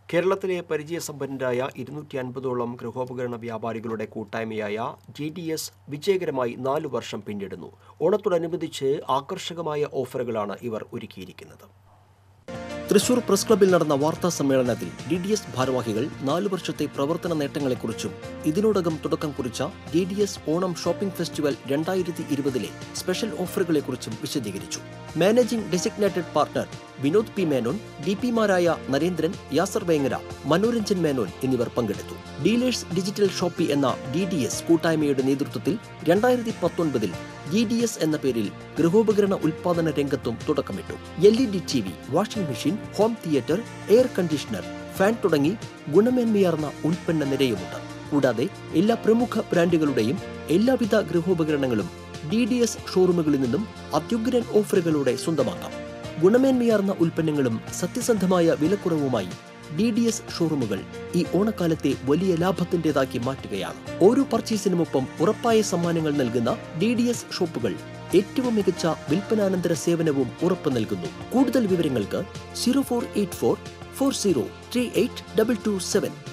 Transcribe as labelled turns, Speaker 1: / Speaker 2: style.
Speaker 1: കേരളത്തിലെ പരിചയസമ്പന്നരായ ഇരുന്നൂറ്റി അൻപതോളം ഗൃഹോപകരണ വ്യാപാരികളുടെ കൂട്ടായ്മയായ ജി ഡി എസ് വിജയകരമായി നാലു വർഷം പിന്നിടുന്നു ഓണത്തോടനുബന്ധിച്ച് ആകർഷകമായ ഓഫറുകളാണ് ഇവർ ഒരുക്കിയിരിക്കുന്നത് തൃശൂർ പ്രസ് ക്ലബ്ബിൽ നടന്ന വാർത്താ സമ്മേളനത്തിൽ ഡി ഡി എസ് ഭാരവാഹികൾ നാലു വർഷത്തെ പ്രവർത്തന നേട്ടങ്ങളെക്കുറിച്ചും ഇതിനോടകം തുടക്കം കുറിച്ച D D S Onam shopping festival രണ്ടായിരത്തി ഇരുപതിലെ സ്പെഷ്യൽ ഓഫറുകളെക്കുറിച്ചും വിശദീകരിച്ചു managing designated partner Vinod P Menon ഡി പിമാരായ നരേന്ദ്രൻ യാസർ വേങ്ങര മനോരഞ്ജൻ മേനോൻ എന്നിവർ പങ്കെടുത്തു ഡീലേഴ്സ് ഡിജിറ്റൽ ഷോപ്പി എന്ന ഡി ഡി എസ് കൂട്ടായ്മയുടെ നേതൃത്വത്തിൽ രണ്ടായിരത്തി പത്തൊൻപതിൽ ജി ഡി എസ് എന്ന പേരിൽ ഗൃഹോപകരണ ഉൽപാദന രംഗത്തും തുടക്കമിട്ടു L E D T V washing machine home theatre air conditioner fan തുടങ്ങി ഗുണമേന്മയാർന്ന ഉൽപ്പന്ന നിരയുമുണ്ട് കൂടാതെ എല്ലാ പ്രമുഖ ബ്രാൻഡുകളുടെയും എല്ലാവിധ ഗൃഹോപകരണങ്ങളും ഡി ഡി എസ് ഷോറൂമുകളിൽ നിന്നും അത്യുഗ്രൻ ഓഫറുകളോടെ സ്വന്തമാക്കാം ഗുണമേന്മയാർന്ന ഉൽപ്പന്നങ്ങളും സത്യസന്ധമായ വിലക്കുറവുമായി ഡി ഡി എസ് ഷോറൂമുകൾ ഈ ഓണക്കാലത്തെ വലിയ ലാഭത്തിന്റേതാക്കി മാറ്റുകയാണ് ഓരോ പർച്ചേസിനുമൊപ്പം ഉറപ്പായ സമ്മാനങ്ങൾ നൽകുന്ന ഡി ഡി എസ് ഷോപ്പുകൾ ഏറ്റവും മികച്ച വിൽപ്പനാനന്തര സേവനവും ഉറപ്പു നൽകുന്നു കൂടുതൽ വിവരങ്ങൾക്ക് zero four eight four four zero three eight double two seven